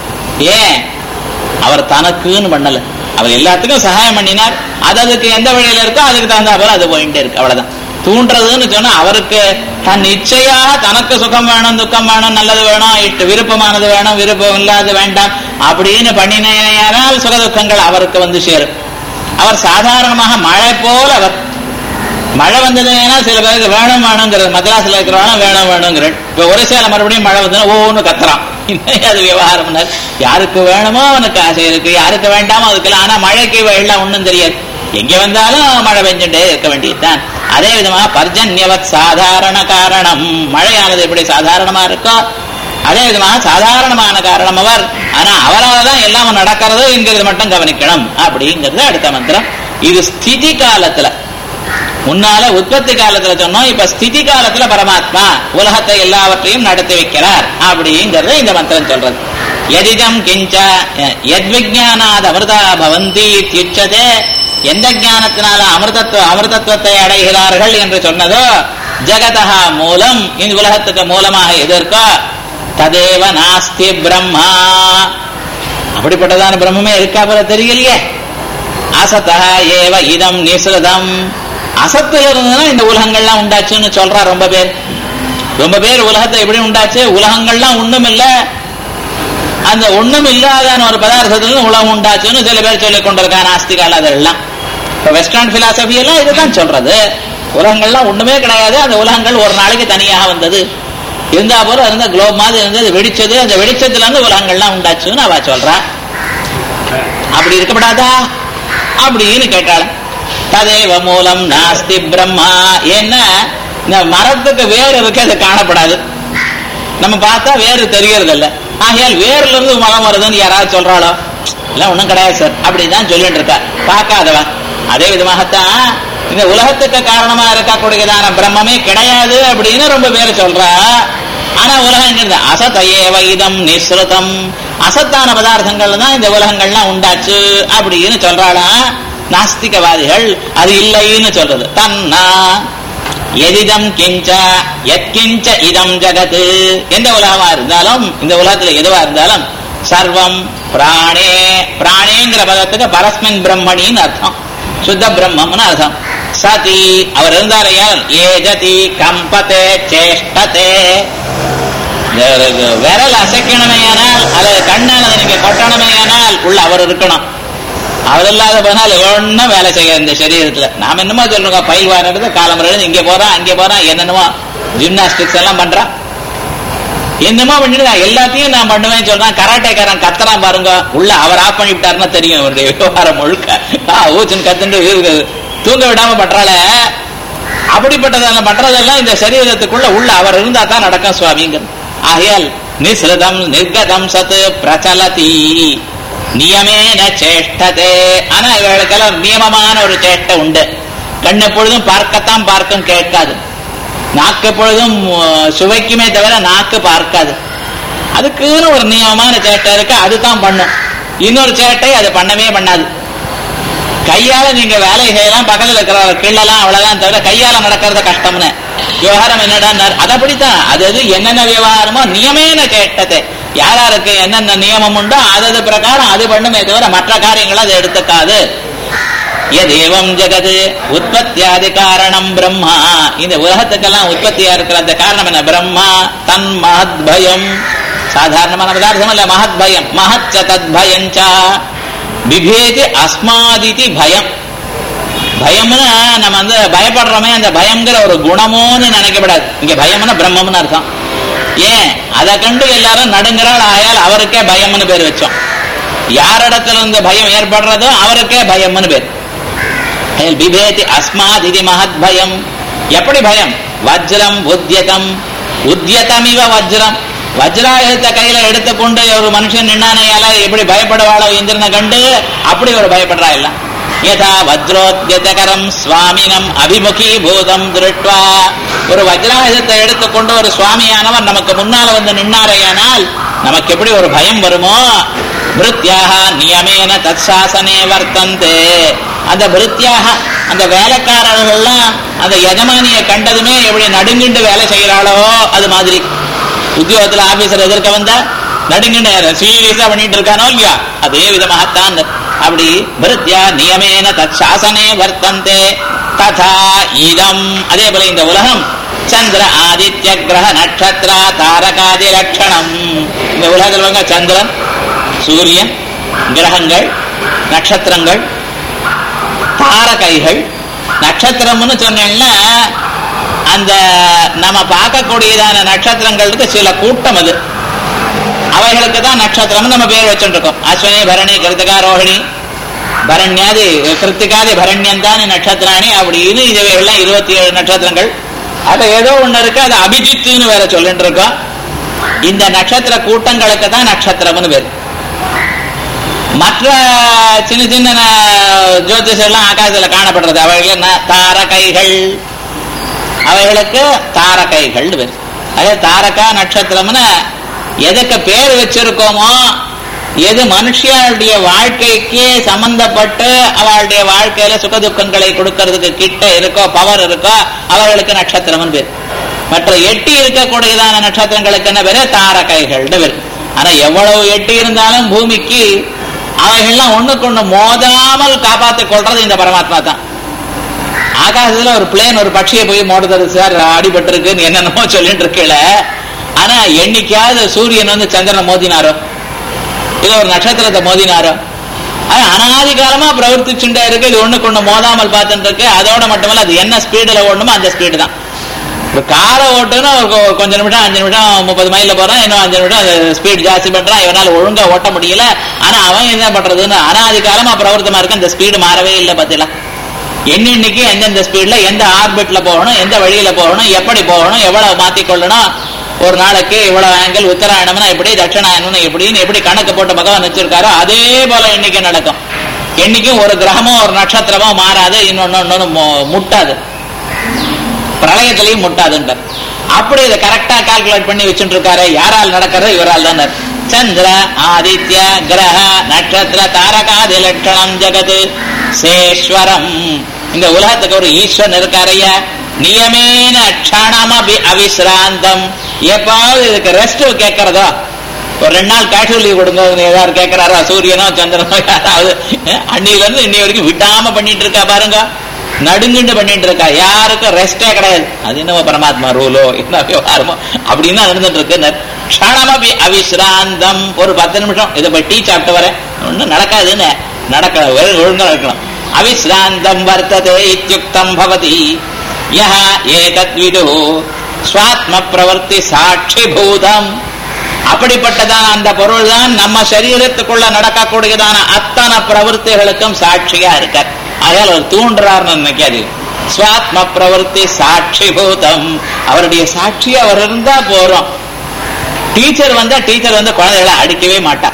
ஏன் அவர் தனக்குன்னு பண்ணல அவர் எல்லாத்துக்கும் சகாயம் பண்ணினார் அது அதுக்கு எந்த வழியில இருக்கோ அதுக்கு தகுந்த போல அது போயிட்டே இருக்கு அவ்வளவுதான் தூண்டுறதுன்னு சொன்னா அவருக்கு தன் இச்சையாக தனக்கு சுகம் வேணும் துக்கம் வேணும் நல்லது வேணும் இஷ்ட விருப்பமானது வேணும் விருப்பம் இல்லாத வேண்டாம் அப்படின்னு பண்ணினால் சுக துக்கங்கள் அவருக்கு வந்து சேரும் அவர் சாதாரணமாக மழை போல அவர் மழை வந்ததுன்னா சில பேருக்கு வேணும் வேணுங்கிறது மദ്രാஸ்ல இருக்கிறவங்க வேணும் வேணுங்கிற இப்ப ஒரு சேல மறுபடியும் மழை வந்ததுன்னா ஒவ்வொன்னு கத்துறான் அது விவகாரம் யாருக்கு வேணுமோ அவனுக்கு ஆசை இருக்கு யாருக்கு வேண்டாமோ அதுக்கெல்லாம் ஆனா மழைக்கு வெள்ளம் ஒண்ணும் தெரியாது எங்க வந்தாலும் மழை பெஞ்சுட்டே இருக்க வேண்டியதுதான் அதே விதமா பர்ஜன்யவத் சாதாரண காரணம் மழையானது எப்படி சாதாரணமா இருக்கோ அதே விதமாக சாதாரணமான காரணம் அவர் ஆனா அவரால் தான் எல்லாம் நடக்கிறது என்கிறது மட்டும் கவனிக்கணும் அப்படிங்கிறது அடுத்த மந்திரம் இது ஸ்திதி காலத்துல முன்னால உற்பத்தி காலத்துல சொன்னோம் இப்ப ஸ்திதி காலத்துல பரமாத்மா உலகத்தை எல்லாவற்றையும் நடத்தி வைக்கிறார் அப்படிங்கறது இந்த மந்திரம் சொல்றது எதிதம் கிஞ்ச எத்விஜானாத் அமிர்தா பவந்தி தியுச்சதே எந்த ஞானத்தினால அமிர்தத்துவ அமிர்தத்துவத்தை அடைகிறார்கள் என்று சொன்னதோ ஜெகதா மூலம் இந்த உலகத்துக்கு மூலமாக எது இருக்கோ ததேவ நாஸ்தி பிரம்மா அப்படிப்பட்டதான பிரம்மமே இருக்கா போல தெரியலையே அசதா ஏவ இதம் நிசுரதம் அசத்துல இருந்ததுன்னா இந்த உலகங்கள்லாம் உண்டாச்சுன்னு சொல்றா ரொம்ப பேர் ரொம்ப பேர் உலகத்தை எப்படி உண்டாச்சு உலகங்கள்லாம் ஒண்ணும் இல்ல அந்த ஒண்ணும் இல்லாத ஒரு பதார்த்தத்துல உலகம் உண்டாச்சுன்னு சில பேர் சொல்லிக் கொண்டிருக்காங்க நாஸ்திகால் அதெல்லாம் இப்ப வெஸ்டர்ன் பிலாசபி எல்லாம் இதுதான் சொல்றது உலகங்கள்லாம் ஒண்ணுமே கிடையாது அந்த உலகங்கள் ஒரு நாளைக்கு தனியாக வந்தது இருந்தா போல இருந்த குளோப் மாதிரி இருந்தது வெடிச்சது அந்த வெடிச்சத்துல இருந்து உலகங்கள்லாம் உண்டாச்சுன்னு அவ சொல்றா அப்படி இருக்கப்படாதா அப்படின்னு கேட்டாள் ததேவ மூலம் நாஸ்தி பிரம்மா ஏன்னா இந்த மரத்துக்கு வேர் இருக்கு அது காணப்படாது நம்ம பார்த்தா வேறு தெரியறது இல்ல ஆகையால் வேர்ல இருந்து மரம் வருதுன்னு யாராவது சொல்றாளோ இல்ல ஒண்ணும் கிடையாது சார் அப்படிதான் சொல்லிட்டு இருக்கா பார்க்காதவன் அதே விதமாகத்தான் இந்த உலகத்துக்கு காரணமா இருக்கக்கூடியதான பிரம்மமே கிடையாது அப்படின்னு ரொம்ப பேர் சொல்றா ஆனா உலகங்கிறது அசதையேவ இதம் நிஸ்ருதம் அசத்தான பதார்த்தங்கள் தான் இந்த உலகங்கள்லாம் உண்டாச்சு அப்படின்னு சொல்றாளா நாஸ்திகவாதிகள் அது இல்லைன்னு சொல்றது தன்னா எதிதம் கிஞ்ச எத்கிஞ்ச இதம் ஜகத்து எந்த உலகமா இருந்தாலும் இந்த உலகத்துல எதுவா இருந்தாலும் சர்வம் பிராணே பிராணேங்கிற பதத்துக்கு பரஸ்மின் பிரம்மணின்னு அர்த்தம் சுத்த பிரம்மம்னு அர்த்தம் சதி அவர் இருந்தாரையால் ஏஜதி கம்பதே சேஷ்டதே விரல் அசைக்கணுமேயானால் அல்லது கண்ணால் அதை நீங்க கொட்டணுமேயானால் உள்ள அவர் இருக்கணும் அவர் இல்லாத போனால் ஒன்னும் வேலை செய்ய இந்த சரீரத்துல நாம என்னமோ சொல்றோம் பயில் வாரது காலம் எழுந்து இங்க போறான் அங்கே போறான் என்னென்னமோ ஜிம்னாஸ்டிக்ஸ் எல்லாம் பண்றான் என்னமோ பண்ணிட்டு எல்லாத்தையும் நான் பண்ணுவேன் சொல்றான் கராட்டேக்காரன் கத்துறான் பாருங்க உள்ள அவர் ஆஃப் பண்ணி விட்டாருன்னா தெரியும் அவருடைய விவகாரம் முழுக்க ஆ ஊச்சுன்னு கத்துட்டு தூங்க விடாம பண்றாள அப்படிப்பட்டதெல்லாம் பண்றதெல்லாம் இந்த சரீரத்துக்குள்ள உள்ள அவர் இருந்தா தான் நடக்கும் சுவாமிங்கிறது ஆகையால் நிஸ்ருதம் நிர்கதம் சத் பிரச்சலதி நியமேன சேஷ்டதே ஆனா இவர்களுக்கெல்லாம் நியமமான ஒரு சேஷ்டை உண்டு கண் எப்பொழுதும் பார்க்கத்தான் பார்க்கும் கேட்காது நாக்கு எப்பொழுதும் சுவைக்குமே தவிர நாக்கு பார்க்காது அதுக்குன்னு ஒரு நியமமான சேட்டை இருக்கு அதுதான் பண்ணும் இன்னொரு சேட்டை அது பண்ணவே பண்ணாது கையால நீங்க வேலை செய்யலாம் பக்கத்துல இருக்கிற கிள்ளலாம் அவ்வளவுதான் தவிர கையால நடக்கிறது கஷ்டம்னு விவகாரம் என்னடா அது அப்படித்தான் அது அது என்னென்ன விவகாரமோ நியமேன கேட்டது யாராருக்கு என்னென்ன நியமம் உண்டோ அதது பிரகாரம் அது பண்ணுமே தவிர மற்ற காரியங்களை அது எடுத்துக்காது எதேவம் ஜெகது உற்பத்தியாதி காரணம் பிரம்மா இந்த உலகத்துக்கெல்லாம் உற்பத்தியா இருக்கிற அந்த காரணம் என்ன பிரம்மா தன் மகத் பயம் சாதாரணமான பதார்த்தம் இல்ல மகத் பயம் மகச்ச தத் பயஞ்சா விபேதி அஸ்மாதிதி பயம் பயம்னா நம்ம வந்து பயப்படுறோமே அந்த பயம்ங்கிற ஒரு குணமோன்னு நினைக்கப்படாது இங்க பயம்னா பிரம்மம்னு அர்த்தம் ஏன் அதை கண்டு எல்லாரும் நடுங்கிறாள் ஆயால் அவருக்கே பயம்னு பேர் வச்சோம் யாரிடத்துல இருந்து பயம் ஏற்படுறதோ அவருக்கே பயம்னு பேர் பிபேதி அஸ்மாத் இது மகத் பயம் எப்படி பயம் வஜ்ரம் உத்தியதம் உத்தியதமிவ வஜ்ரம் வஜ்ராயுதத்தை கையில எடுத்துக்கொண்டு ஒரு மனுஷன் நின்னானையால எப்படி பயப்படுவாளோ இந்திரனை கண்டு அப்படி ஒரு பயப்படுறா எல்லாம் யதா வஜ்ரோத்யதகரம் சுவாமினம் அபிமுகி பூதம் திருட்வா ஒரு வஜ்ராயுதத்தை எடுத்துக்கொண்டு ஒரு சுவாமியானவர் நமக்கு முன்னால வந்து நின்னாரையானால் நமக்கு எப்படி ஒரு பயம் வருமோ பிருத்தியாக நியமேன தற்சாசனே வர்த்தந்தே அந்த பிருத்தியாக அந்த வேலைக்காரர்கள்லாம் அந்த எஜமானியை கண்டதுமே எப்படி நடுங்கிண்டு வேலை செய்யறாளோ அது மாதிரி உத்தியோகத்துல ஆபீசர் எதிர்க்க வந்தா நடுங்கிண்டு சீரியஸா பண்ணிட்டு இருக்கானோ இல்லையா அதே விதமாகத்தான் அப்படி பிருத்தியா நியமேன தற்சாசனே வர்த்தந்தே ததா இதம் அதே போல இந்த உலகம் சந்திர ஆதித்ய கிரக நட்சத்திர தாரகாதி லட்சணம் இந்த உலகத்தில் வாங்க சந்திரன் சூரியன் கிரகங்கள் நட்சத்திரங்கள் தாரகைகள் நட்சத்திரம்னு சொன்னேன்னா அந்த நம்ம பார்க்கக்கூடியதான நட்சத்திரங்களுக்கு சில கூட்டம் அது அவைகளுக்கு தான் நட்சத்திரம் நம்ம பேர் வச்சுட்டு இருக்கோம் அஸ்வினி பரணி கிருத்திகா ரோஹிணி பரண்யாதி கிருத்திகாதி பரண்யந்தானி நட்சத்திராணி அப்படின்னு இதுவையெல்லாம் இருபத்தி ஏழு நட்சத்திரங்கள் அது ஏதோ ஒண்ணு இருக்கு அது அபிஜித்துன்னு வேற சொல்லிட்டு இருக்கோம் இந்த நட்சத்திர கூட்டங்களுக்கு தான் நட்சத்திரம்னு பேர் மற்ற சின்ன சின்ன ஜோதிஷெல்லாம் ஆகாசத்துல காணப்படுறது அவைகள் தாரகைகள் அவைகளுக்கு தாரகைகள் பேர் அதே தாரகா நட்சத்திரம்னு எதுக்கு பேர் வச்சிருக்கோமோ எது மனுஷியாளுடைய வாழ்க்கைக்கு சம்பந்தப்பட்டு அவளுடைய வாழ்க்கையில சுகதுக்கங்களை கொடுக்கறதுக்கு கிட்ட இருக்கோ பவர் இருக்கோ அவர்களுக்கு நட்சத்திரம் பேர் மற்ற எட்டி இருக்கக்கூடியதான நட்சத்திரங்களுக்கு என்ன பேரு தாரகைகள்னு பேரு ஆனா எவ்வளவு எட்டி இருந்தாலும் பூமிக்கு அவைகள்லாம் ஒண்ணுக்கு ஒண்ணு மோதாமல் காப்பாத்திக் கொள்றது இந்த பரமாத்மா தான் ஆகாசத்துல ஒரு பிளேன் ஒரு பட்சியை போய் மோடுறது சார் அடிபட்டு இருக்குன்னு என்னென்னமோ சொல்லிட்டு இருக்கல ஆனா என்னைக்காவது சூரியன் வந்து சந்திரனை மோதினாரோ இல்ல ஒரு நட்சத்திரத்தை மோதினாரோ அது அனாதி காலமா பிரவர்த்திச்சுட்டே இருக்கு இது ஒண்ணுக்கு ஒண்ணு மோதாமல் பார்த்துட்டு இருக்கு அதோட மட்டுமல்ல அது என்ன ஸ்பீடுல ஓடணுமோ அந்த ஸ்பீடு தான் இப்போ காரை ஓட்டுன்னு ஒரு கொ- கொஞ்ச நிமிஷம் அஞ்சு நிமிஷம் முப்பது மைல்ல போறான் இன்னும் அஞ்சு நிமிஷம் ஸ்பீட் ஜாஸ்தி பண்றான் இவனால ஒழுங்கா ஓட்ட முடியல ஆனா அவன் என்ன பண்றதுன்னு அனாதி காலமா பிரவர்த்தமா இருக்கு அந்த ஸ்பீடு மாறவே இல்லை பத்தில என்னென்னைக்கு எந்தெந்த ஸ்பீட்ல எந்த ஆர்பிட்ல போகணும் எந்த வழியில போகணும் எப்படி போகணும் எவ்வளவு மாத்திக்கொள்ளணும் ஒரு நாளைக்கு இவ்வளவு ஆங்கிள் உத்தராயணம்னா எப்படி தட்சிணாயணம்னு எப்படின்னு எப்படி கணக்கு போட்டு பகவான் வச்சிருக்காரோ அதே போல எண்ணிக்கை நடக்கும் என்னைக்கும் ஒரு கிரகமோ ஒரு நட்சத்திரமோ மாறாது இன்னொன்னு இன்னொன்னு மு- முட்டாது பிரளயத்திலையும் முட்டாதுன்றார் அப்படி இதை கரெக்டா கால்குலேட் பண்ணி வச்சுட்டு இருக்காரு யாரால் நடக்கிறது இவரால் தான் சந்திர ஆதித்ய கிரக நட்சத்திர தாரகாதி லட்சணம் ஜெகத் சேஸ்வரம் இந்த உலகத்துக்கு ஒரு ஈஸ்வரன் இருக்காரையா நியமேன க்ஷணமபி அவிஸ்ராந்தம் எப்பாவது இதுக்கு ரெஸ்ட் கேட்கறதோ ஒரு ரெண்டு நாள் கேஷுவல் லீவ் கொடுங்க ஏதாவது கேட்கிறாரா சூரியனோ சந்திரனோ யாராவது அன்னில இருந்து இன்னி வரைக்கும் விடாம பண்ணிட்டு இருக்கா பாருங்க நடுங்குண்டு பண்ணிட்டு இருக்கா யாருக்கும் ரெஸ்டே கிடையாது அது என்னவோ பரமாத்மா ரூலோ என்ன விவகாரமோ அப்படின்னு நடந்துட்டு இருக்கு க்ஷணமபி அவிஸ்ராந்தம் ஒரு பத்து நிமிஷம் இதை போய் டீ சாப்பிட்டு வரேன் ஒன்றும் நடக்காதுன்னு நடக்க ஒழுங்கா இருக்கணும் அவிஸ்ராந்தம் வர்த்ததே இத்தியுக்தம் பவதி யஹ ஏதத் விது ஸ்வாத்ம பிரவர்த்தி சாட்சி பூதம் அப்படிப்பட்டதான அந்த பொருள் தான் நம்ம சரீரத்துக்குள்ள நடக்கக்கூடியதான அத்தனை பிரவருத்திகளுக்கும் சாட்சியா இருக்கார் ஆகையால் அவர் தூண்டுறாருன்னு நினைக்காது ஸ்வாத்ம பிரவருத்தி சாட்சி பூதம் அவருடைய சாட்சி அவர் இருந்தா போறோம் டீச்சர் வந்தா டீச்சர் வந்து குழந்தைகளை அடிக்கவே மாட்டா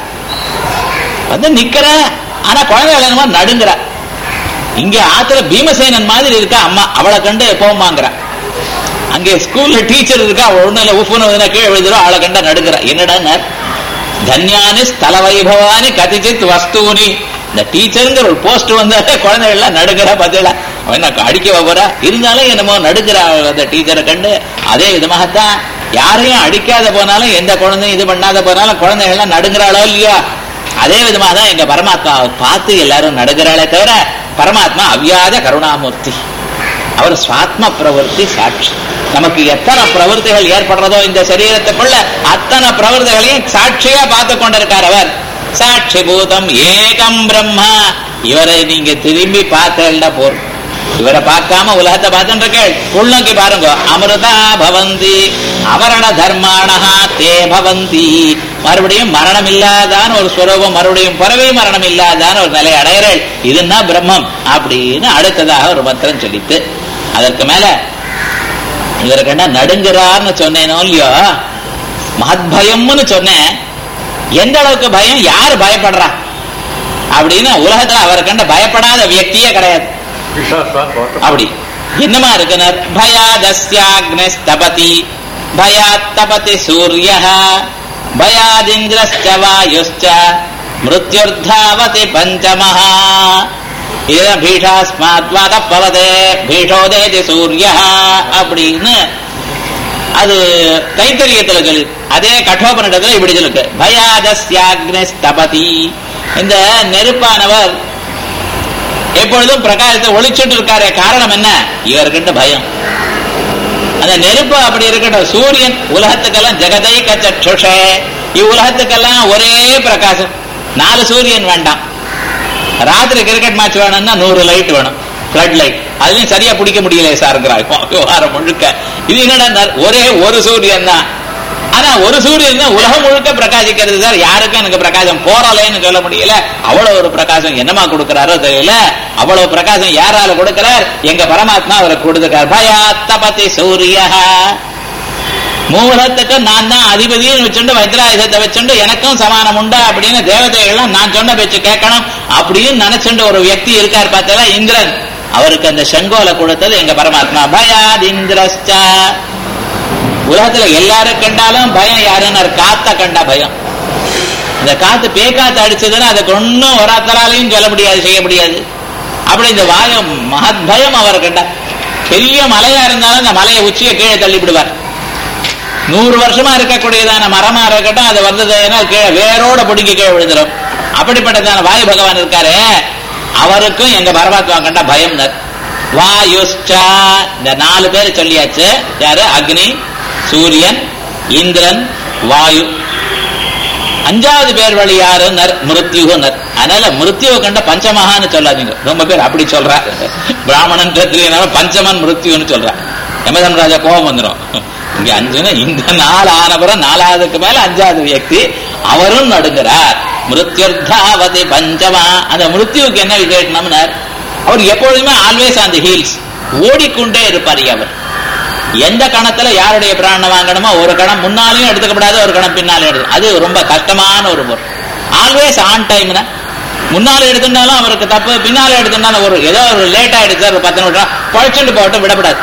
வந்து நிக்கிற ஆனா குழந்தைகள் என்னமோ நடுங்குற இங்க ஆத்துல பீமசேனன் மாதிரி இருக்கா அம்மா அவளை கண்டு போமாங்கிற அங்கே ஸ்கூல்ல டீச்சர் இருக்கா அவ ஒண்ணும் இல்ல உப்புன்னு கீழே விழுதுரும் அவளை கண்டா நடுங்குற என்னடா தன்யானி ஸ்தல வைபவானி கதிச்சித் வஸ்தூனி இந்த டீச்சருங்கிற ஒரு போஸ்ட் வந்தாலே குழந்தைகள் எல்லாம் நடுக்கிற பதில அவன் என்ன அடிக்க போறா இருந்தாலும் என்னமோ நடுக்கிற அந்த டீச்சரை கண்டு அதே விதமாகத்தான் யாரையும் அடிக்காத போனாலும் எந்த குழந்தையும் இது பண்ணாத போனாலும் குழந்தைகள் எல்லாம் நடுங்கிறாளோ இல்லையா அதே விதமாக தான் எங்க பரமாத்மாவை பார்த்து எல்லாரும் நடுகிறாளே தவிர பரமாத்மா அவ்வியாத கருணாமூர்த்தி அவர் சுவாத்ம பிரவருத்தி சாட்சி நமக்கு எத்தனை பிரவருத்திகள் ஏற்படுறதோ இந்த சரீரத்துக்குள்ள அத்தனை பிரவருத்திகளையும் சாட்சியா பார்த்து கொண்டிருக்கார் அவர் சாட்சி பூதம் ஏகம் பிரம்மா இவரை நீங்க திரும்பி பார்த்தா போறோம் இவரை பார்க்காம உலகத்தை பார்த்துட்டு இருக்கேள் உள்நோக்கி பாருங்க அமிர்தா பவந்தி அவரண தர்மாணஹா தே பவந்தி மறுபடியும் மரணம் இல்லாதான ஒரு ஸ்வரூபம் மறுபடியும் பிறவே மரணம் இல்லாதான ஒரு நிலை அடைகிறேள் இதுன்னா பிரம்மம் அப்படின்னு அடுத்ததாக ஒரு மந்திரம் சொல்லித்து அதற்கு மேல இவருக்கு என்ன நடுங்கிறார்னு சொன்னேனோ இல்லையோ மகத்பயம்னு சொன்னேன் எந்த அளவுக்கு பயம் யாரு பயப்படுறா அப்படின்னு உலகத்துல அவரை கண்ட பயப்படாத வியக்தியே கிடையாது அப்படி என்னமா இருக்குனர் பயாதஸ்யாக்னஸ்தபதி பயாத் தபதி சூரிய பயாதிந்திரஸ்ச வாயுश्च மிருத்யுர்தாவதி பஞ்சமஹா இதுதான் பீஷாஸ்மாத் வாத பவதே பீஷோதேதி சூரிய அப்படின்னு அது தைத்தரியத்துல சொல்லு அதே கட்டோபனிடத்துல இப்படி சொல்லுக்கு பயாதஸ்யாக்னஸ்தபதி இந்த நெருப்பானவர் எப்பொழுதும் பிரகாசத்தை ஒளிச்சுட்டு இருக்காரு காரணம் என்ன இவர்கிட்ட பயம் அந்த நெருப்பு அப்படி இருக்கட்டும் சூரியன் உலகத்துக்கெல்லாம் ஜெகதை கச்சே இவ்வுலகத்துக்கெல்லாம் ஒரே பிரகாசம் நாலு சூரியன் வேண்டாம் ராத்திரி கிரிக்கெட் மேட்ச் வேணும்னா நூறு லைட் வேணும் பிளட் லைட் அதுலயும் சரியா பிடிக்க முடியல சாருங்கிறாங்க விவகாரம் முழுக்க இது என்னடா ஒரே ஒரு சூரியன் தான் ஆனா ஒரு சூரியன் தான் உலகம் முழுக்க பிரகாசிக்கிறது சார் யாருக்கும் எனக்கு பிரகாசம் போறலேன்னு சொல்ல முடியல அவ்வளவு ஒரு பிரகாசம் என்னமா கொடுக்கிறாரோ தெரியல அவ்வளவு பிரகாசம் யாரால கொடுக்கிறார் எங்க பரமாத்மா அவரை கொடுத்துருக்கார் பயாத்தபதி சூரிய மூலத்துக்கு நான் தான் அதிபதினு வச்சுண்டு வஜ்ராயுதத்தை வச்சுண்டு எனக்கும் சமானம் உண்டா அப்படின்னு தேவதைகள்லாம் நான் சொன்ன பேச்சு கேட்கணும் அப்படின்னு நினைச்சுண்டு ஒரு வியக்தி இருக்கார் பார்த்தா இந்திரன் அவருக்கு அந்த செங்கோலை கொடுத்தது எங்க பரமாத்மா பயாத் இந்திரஸ்டா உலகத்துல எல்லாரும் கண்டாலும் பயம் யாருன்னு காத்த கண்டா பயம் இந்த காத்து பேக்காத்து அடிச்சதுன்னா அதுக்கு ஒன்னும் ஒராத்தராலையும் சொல்ல முடியாது செய்ய முடியாது அப்படி இந்த வாயம் மகத் பயம் அவர் கண்டா பெரிய மலையா இருந்தாலும் அந்த மலையை உச்சியை கீழே தள்ளி விடுவார் நூறு வருஷமா இருக்கக்கூடியதான மரமா இருக்கட்டும் அது வந்ததுன்னா கீழே வேரோட பிடிக்க கீழே விழுந்துடும் அப்படிப்பட்டதான வாயு பகவான் இருக்காரு அவருக்கும் எங்க பரமாத்மா கண்டா பயம் வாயுஷ்சா இந்த நாலு பேர் சொல்லியாச்சு யாரு அக்னி சூரியன் இந்திரன் வாயு அஞ்சாவது பேர் வழி யாரு நர் மிருத்யுனர் அதனால மிருத்யுவை கண்ட பஞ்சமகான்னு சொல்லாதீங்க ரொம்ப பேர் அப்படி சொல்றா பிராமணன் கத்திரியனால பஞ்சமன் மிருத்யுன்னு சொல்றா யமதன் ராஜா கோபம் வந்துடும் இங்க அஞ்சுன்னு இந்த நாலு ஆனவரும் நாலாவதுக்கு மேல அஞ்சாவது வியக்தி அவரும் நடுங்கிறார் மிருத்யுர்தாவது பஞ்சமா அந்த மிருத்யுவுக்கு என்ன விசேஷம்னார் அவர் எப்பொழுதுமே ஆல்வேஸ் ஆன் தி ஹீல்ஸ் ஓடிக்கொண்டே இருப்பார் அவர் எந்த கணத்துல யாருடைய பிராணம் வாங்கணுமோ ஒரு கணம் முன்னாலையும் எடுத்துக்கப்படாது ஒரு கணம் பின்னாலும் எடுத்து அது ரொம்ப கஷ்டமான ஒரு பொருள் ஆல்வேஸ் ஆன் டைம்னா முன்னால எடுத்துட்டாலும் அவருக்கு தப்பு பின்னால எடுத்துட்டாலும் ஒரு ஏதோ ஒரு லேட் ஆயிடுச்சு ஒரு பத்து நிமிஷம் பழிச்சுட்டு போகட்டும் விடப்படாது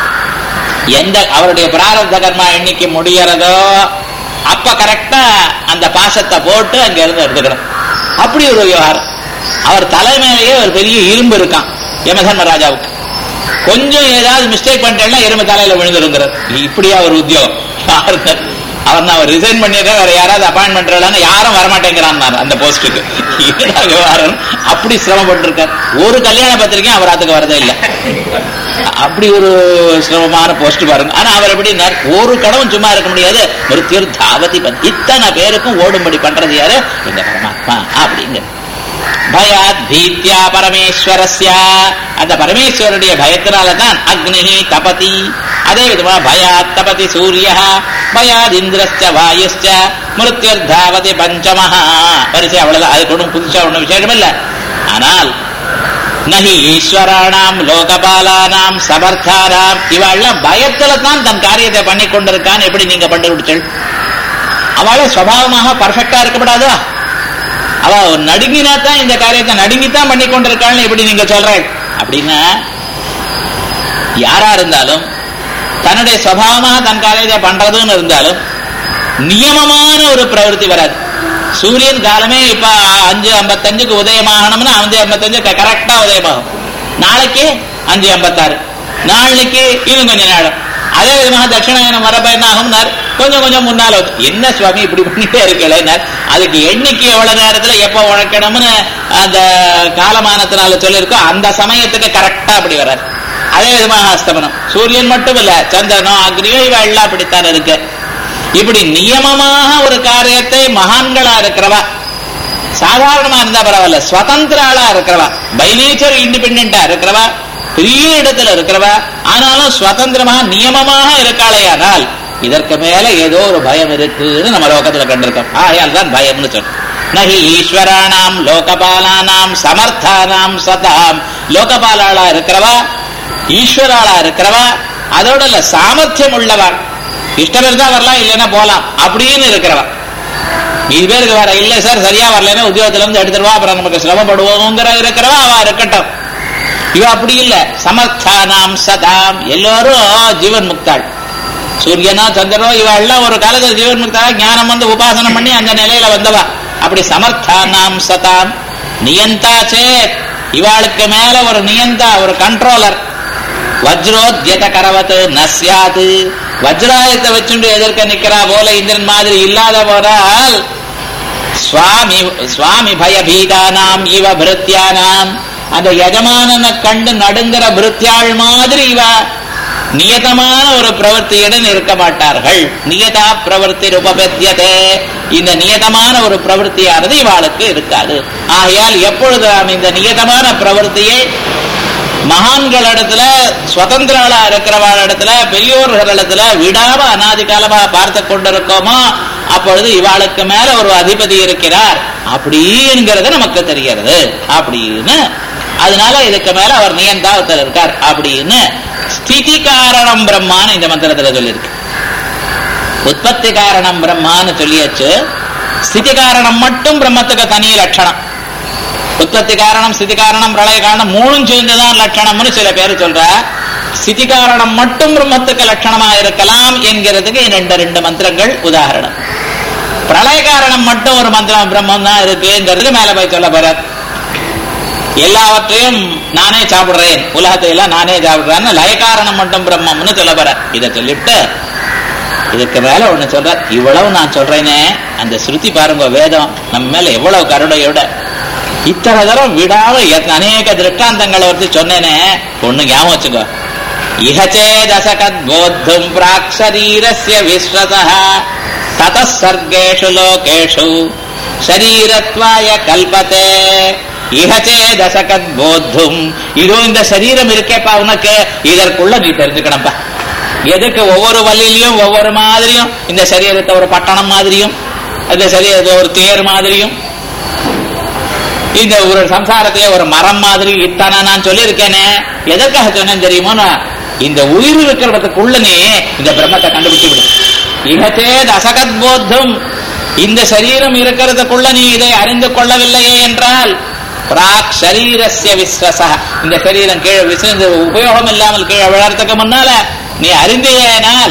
எந்த அவருடைய பிராரப்த கர்மா எண்ணிக்கை முடியறதோ அப்ப கரெக்டா அந்த பாசத்தை போட்டு அங்க இருந்து எடுத்துக்கணும் அப்படி ஒரு விவகாரம் அவர் தலைமையிலேயே ஒரு பெரிய இரும்பு இருக்கான் யமதர்மராஜாவுக்கு கொஞ்சம் ஏதாவது மிஸ்டேக் பண்ணிட்டேன்னா எருமை தலையில விழுந்துருங்கிறது இப்படியா ஒரு உத்தியோகம் பாருங்க அவர் நான் ரிசைன் பண்ணிடுறேன் வேற யாராவது அப்பாயின்மெண்ட் இல்லைன்னு யாரும் வரமாட்டேங்கிறான் அந்த போஸ்ட்டுக்கு விவகாரம் அப்படி சிரமப்பட்டிருக்கார் ஒரு கல்யாண பத்திரிக்கையும் அவர் அதுக்கு வரதே இல்லை அப்படி ஒரு சிரமமான போஸ்ட் பாருங்க ஆனா அவர் எப்படி ஒரு கடவும் சும்மா இருக்க முடியாது மிருத்யூர் தாவதி பத் இத்தனை பேருக்கும் ஓடும்படி பண்றது யாரு இந்த பரமாத்மா அப்படிங்கிற பயாத் பீத்யா பரமேஸ்வரஸ்ய அந்த பரமேஸ்வருடைய பயத்தினால தான் அக்னி தபதி அதே விதமா பயாத் தபதி சூரிய பயாத் இந்திரஸ்ச வாயுஸ்ச மிருத்யுர்தாவதி பஞ்சமஹா வரிசை அவ்வளவுதான் அது ஒன்றும் புதுசா ஒன்றும் விசேஷம் இல்லை ஆனால் நகி ஈஸ்வரானாம் லோகபாலானாம் சமர்த்தானாம் இவாள்லாம் பயத்துல தான் தன் காரியத்தை பண்ணி கொண்டிருக்கான்னு எப்படி நீங்க கண்டுபிடிச்சல் அவள சுவாவமாக பர்ஃபெக்டா இருக்கப்படாதா அவ நடுங்கினா தான் இந்த காரியத்தை நடுங்கித்தான் பண்ணி கொண்டிருக்காள்னு எப்படி நீங்க சொல்றேன் அப்படின்னா யாரா இருந்தாலும் தன்னுடைய சுவாவமாக தன் காரியத்தை பண்றதுன்னு இருந்தாலும் நியமமான ஒரு பிரவருத்தி வராது சூரியன் காலமே இப்ப அஞ்சு ஐம்பத்தஞ்சுக்கு உதயமாகணும்னா அஞ்சு ஐம்பத்தஞ்சு கரெக்டா உதயமாகும் நாளைக்கு அஞ்சு ஐம்பத்தாறு நாளைக்கு இன்னும் கொஞ்சம் நேரம் அதே விதமாக தட்சிணாயனம் வரப்ப என்ன ஆகும்னார் கொஞ்சம் கொஞ்சம் முன்னால வந்து, என்ன சுவாமி இப்படி பண்ணிட்டே இருக்கலைன்னார் அதுக்கு எண்ணிக்கை எவ்வளவு நேரத்துல எப்ப உழைக்கணும்னு அந்த காலமானத்தினால சொல்லியிருக்கோ அந்த சமயத்துக்கு கரெக்டா அப்படி வராது அதே விதமாக அஸ்தமனம் சூரியன் மட்டும் இல்ல சந்திரனோ அக்னியோ இவ எல்லாம் அப்படித்தான் இருக்கு இப்படி நியமமாக ஒரு காரியத்தை மகான்களா இருக்கிறவா சாதாரணமா இருந்தா பரவாயில்ல சுதந்திராளா இருக்கிறவா பை நேச்சர் இண்டிபெண்டா இருக்கிறவா பெரிய இடத்துல இருக்கிறவா ஆனாலும் சுதந்திரமா நியமமாக இருக்காளையானால் இதற்கு மேல ஏதோ ஒரு பயம் இருக்குன்னு நம்ம லோகத்துல கண்டிருக்கோம் ஆகையால் தான் பயம்னு சொல்றோம் நகி ஈஸ்வரானாம் லோகபாலானாம் சமர்த்தானாம் சதாம் லோகபாலாளா இருக்கிறவா ஈஸ்வராளா இருக்கிறவா அதோட இல்ல சாமர்த்தியம் உள்ளவா இஷ்டம் இருந்தா வரலாம் இல்லைன்னா போலாம் அப்படின்னு இருக்கிறவா மீதி பேருக்கு வர இல்ல சார் சரியா வரலன்னா உத்தியோகத்துல இருந்து எடுத்துருவா அப்புறம் நமக்கு சிரமப்படுவோங்கிற இருக்கிறவா அவ இருக்கட்டும் இவ அப்படி இல்ல சமர்த்தானாம் சதாம் எல்லாரும் ஜீவன் முக்தாள் சூரியனோ சந்திரனோ இவ எல்லாம் ஒரு காலத்துல ஜீவன் முக்தாளா ஞானம் வந்து உபாசனம் பண்ணி அந்த நிலையில வந்தவா அப்படி சமர்த்தானாம் சதாம் நியந்தா சேத் இவாளுக்கு மேல ஒரு நியந்தா ஒரு கண்ட்ரோலர் வஜ்ரோத்யத கரவத்து நஸ்யாது வஜ்ராயத்தை வச்சுண்டு எதிர்க்க நிக்கிறா போல இந்திரன் மாதிரி இல்லாத போறால் சுவாமி சுவாமி பயபீதானாம் இவ பிருத்தியானாம் அந்த எஜமானனை கண்டு நடுங்கிற பிருத்தியாள் மாதிரி இவ நியதமான ஒரு பிரவர்த்தியுடன் இருக்க மாட்டார்கள் நியதா பிரவர்த்தி உபபத்தியதே இந்த நியதமான ஒரு பிரவருத்தியானது இவாளுக்கு இருக்காது ஆகையால் எப்பொழுது நாம் இந்த நியதமான பிரவருத்தியை மகான்களிடத்துல சுதந்திராளா இருக்கிறவாளிடத்துல பெரியோர்களிடத்துல விடாம அனாதி காலமா பார்த்து கொண்டிருக்கோமோ அப்பொழுது இவாளுக்கு மேல ஒரு அதிபதி இருக்கிறார் அப்படிங்கிறது நமக்கு தெரிகிறது அப்படின்னு அதனால இதுக்கு மேல அவர் நியந்தாவத்தில் இருக்கார் அப்படின்னு ஸ்திதி காரணம் பிரம்மான்னு இந்த மந்திரத்துல சொல்லியிருக்கு உற்பத்தி காரணம் பிரம்மான்னு சொல்லியாச்சு ஸ்திதி காரணம் மட்டும் பிரம்மத்துக்கு தனி லட்சணம் உற்பத்தி காரணம் ஸ்திதி காரணம் பிரளய காரணம் மூணும் சேர்ந்துதான் லட்சணம்னு சில பேர் சொல்ற ஸ்திதி காரணம் மட்டும் பிரம்மத்துக்கு லட்சணமா இருக்கலாம் என்கிறதுக்கு ரெண்டு ரெண்டு மந்திரங்கள் உதாரணம் பிரளய காரணம் மட்டும் ஒரு மந்திரம் பிரம்மம் தான் இருக்குங்கிறதுக்கு மேல போய் சொல்ல போறார் எல்லாவற்றையும் நானே சாப்பிடுறேன் உலகத்தை எல்லாம் நானே சாப்பிடுறேன்னு லய காரணம் மட்டும் பிரம்மம்னு சொல்ல போற இதை சொல்லிவிட்டு இதுக்கு மேல ஒண்ணு சொல்ற இவ்வளவு நான் சொல்றேனே அந்த ஸ்ருதி பாருங்க வேதம் நம்ம மேல எவ்வளவு கருணையோட இத்தனை தரம் விடாத எத்~ அநேக திருஷ்டாந்தங்களை வந்து சொன்னேனே ஒண்ணு ஞாபகம் வச்சுக்கோ இஹச்சே தசகத் போத்தும் பிராக் சரீரஸ்ய விஸ்வசா தத சர்க்கேஷு லோகேஷு சரீரத்வாய கல்பத்தே இஹச்சே தசகத் போத்தும் இதோ இந்த சரீரம் இருக்கேப்பா உனக்கு இதற்குள்ள நீ தெரிஞ்சுக்கணும்ப்பா எதுக்கு ஒவ்வொரு வழியிலையும் ஒவ்வொரு மாதிரியும் இந்த சரீரத்தை ஒரு பட்டணம் மாதிரியும் இந்த சரீரத்தை ஒரு தேர் மாதிரியும் இந்த ஒரு சம்சாரத்தையே ஒரு மரம் மாதிரி இத்தானா நான் சொல்லியிருக்கேனே எதற்காக சொன்னேன் தெரியுமோ இந்த உயிர் இருக்கிறதுக்குள்ள நீ இந்த பிரம்மத்தை கண்டுபிடிச்சு விடு இகத்தே அசகத் போத்தம் இந்த சரீரம் இருக்கிறதுக்குள்ள நீ இதை அறிந்து கொள்ளவில்லையே என்றால் பிராக் சரீரஸ்ய விஸ்வச இந்த சரீரம் கீழே விசிந்து உபயோகம் இல்லாமல் கீழே விழறதுக்கு முன்னால நீ அறிந்தேனால்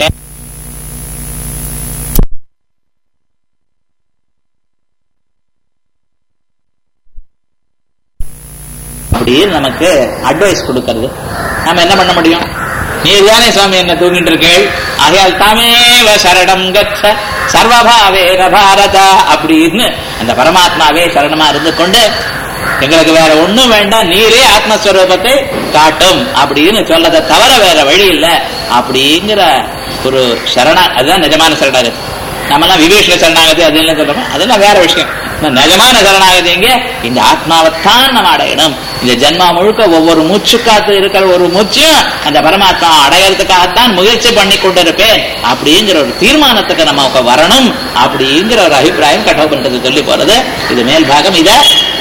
அப்படின்னு நமக்கு அட்வைஸ் கொடுக்கறது நம்ம என்ன பண்ண முடியும் நீ தானே சுவாமி என்ன தூங்கிட்டு இருக்கேள் ஆகையால் தாமேவ சரணம் கச்ச சர்வபாவேன பாரதா அப்படின்னு அந்த பரமாத்மாவே சரணமா இருந்து கொண்டு எங்களுக்கு வேற ஒண்ணும் வேண்டாம் நீரே ஆத்மஸ்வரூபத்தை காட்டும் அப்படின்னு சொல்லதை தவிர வேற வழி இல்ல அப்படிங்கிற ஒரு சரணா அதுதான் நிஜமான சரணாகதி நம்மலாம் விவேஷ சரணாகதி அது என்ன சொல்றோம் அதெல்லாம் வேற விஷயம் இந்த நிஜமான சரணாகதி எங்க இந்த ஆத்மாவைத்தான் நம்ம அடையணும் இந்த ஜென்மா முழுக்க ஒவ்வொரு மூச்சு காத்து இருக்கிற ஒரு மூச்சையும் அந்த பரமாத்மா அடையறதுக்காகத்தான் முயற்சி பண்ணி கொண்டிருப்பேன் அப்படிங்கிற ஒரு தீர்மானத்துக்கு நம்ம வரணும் அப்படிங்கிற ஒரு அபிப்பிராயம் கட்டப்பட்டது சொல்லி போறது இது மேல் பாகம் இத